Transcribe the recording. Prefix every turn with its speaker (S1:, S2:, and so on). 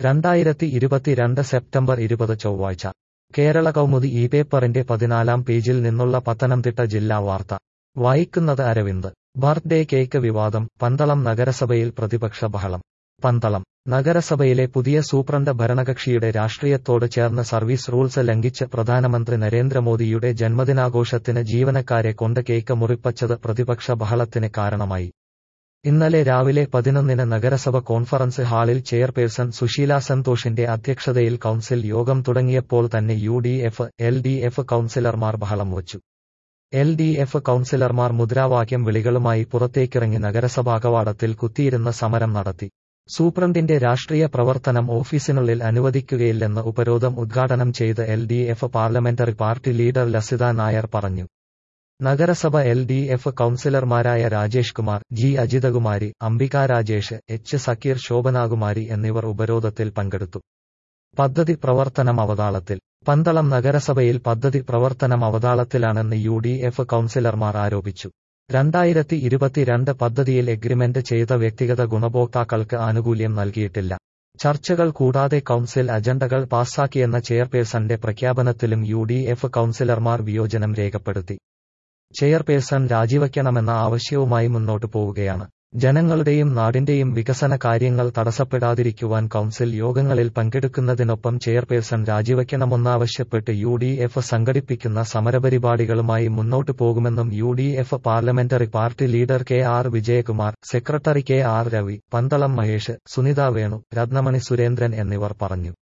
S1: രണ്ടായിരത്തി ഇരുപത്തിരണ്ട് സെപ്റ്റംബർ ഇരുപത് ചൊവ്വാഴ്ച കേരള കൗമുദി ഈ പേപ്പറിന്റെ പതിനാലാം പേജിൽ നിന്നുള്ള പത്തനംതിട്ട ജില്ലാ വാർത്ത വായിക്കുന്നത് അരവിന്ദ് ബർത്ത്ഡേ കേക്ക് വിവാദം പന്തളം നഗരസഭയിൽ പ്രതിപക്ഷ ബഹളം പന്തളം നഗരസഭയിലെ പുതിയ സൂപ്രണ്ട് ഭരണകക്ഷിയുടെ രാഷ്ട്രീയത്തോട് ചേർന്ന് സർവീസ് റൂൾസ് ലംഘിച്ച് പ്രധാനമന്ത്രി നരേന്ദ്രമോദിയുടെ ജന്മദിനാഘോഷത്തിന് ജീവനക്കാരെ കൊണ്ട് കേക്ക് മുറിപ്പച്ചത് പ്രതിപക്ഷ ബഹളത്തിന് കാരണമായി ഇന്നലെ രാവിലെ പതിനൊന്നിന് നഗരസഭ കോൺഫറൻസ് ഹാളിൽ ചെയർപേഴ്സൺ സുശീല സന്തോഷിന്റെ അധ്യക്ഷതയിൽ കൌൺസിൽ യോഗം തുടങ്ങിയപ്പോൾ തന്നെ U D F L D F കൌൺസിലർമാർ ബഹളം വച്ചു എൽ ഡി എഫ് കൌൺസിലർമാർ മുദ്രാവാക്യം വിളികളുമായി പുറത്തേക്കിറങ്ങി നഗരസഭാ കവാടത്തിൽ കുത്തിയിരുന്ന സമരം നടത്തി സൂപ്രണ്ടിന്റെ രാഷ്ട്രീയ പ്രവർത്തനം ഓഫീസിനുള്ളിൽ അനുവദിക്കുകയില്ലെന്ന് ഉപരോധം ഉദ്ഘാടനം ചെയ്ത് L D F parliamentary party leader Lasitha Nair പറഞ്ഞു നഗരസഭ എൽ ഡി എഫ് കൌൺസിലർമാരായ രാജേഷ് കുമാർ ജി അജിതകുമാരി അംബിക രാജേഷ് എച്ച് സക്കീർ ശോഭനാകുമാരി എന്നിവർ ഉപരോധത്തിൽ പങ്കെടുത്തു പദ്ധതി പ്രവർത്തനം അവതാളത്തിൽ പന്തളം നഗരസഭയിൽ പദ്ധതി പ്രവർത്തനം അവതാളത്തിലാണെന്ന് യു ഡി എഫ് കൌൺസിലർമാർ ആരോപിച്ചു രണ്ടായിരത്തി ഇരുപത്തിരണ്ട് പദ്ധതിയിൽ എഗ്രിമെന്റ് ചെയ്ത വ്യക്തിഗത ഗുണഭോക്താക്കൾക്ക് ആനുകൂല്യം നൽകിയിട്ടില്ല ചർച്ചകൾ കൂടാതെ കൌൺസിൽ അജണ്ടകൾ പാസാക്കിയെന്ന ചെയർപേഴ്സന്റെ പ്രഖ്യാപനത്തിലും യു ഡി എഫ് കൌൺസിലർമാർ വിയോജനം രേഖപ്പെടുത്തി ചെയർപേഴ്സൺ രാജിവയ്ക്കണമെന്ന ആവശ്യവുമായി മുന്നോട്ടു പോവുകയാണ് ജനങ്ങളുടെയും നാടിന്റെയും വികസന കാര്യങ്ങൾ തടസ്സപ്പെടാതിരിക്കുവാൻ കൌൺസിൽ യോഗങ്ങളിൽ പങ്കെടുക്കുന്നതിനൊപ്പം ചെയർപേഴ്സൺ രാജിവയ്ക്കണമെന്നാവശ്യപ്പെട്ട് യു ഡി എഫ് സംഘടിപ്പിക്കുന്ന സമരപരിപാടികളുമായി മുന്നോട്ടു പോകുമെന്നും U D F parliamentary party leader K R Vijayakumar secretary K R Ravi Pandalam Mahesh Sunitha Venu Rathnamani Surendran എന്നിവർ പറഞ്ഞു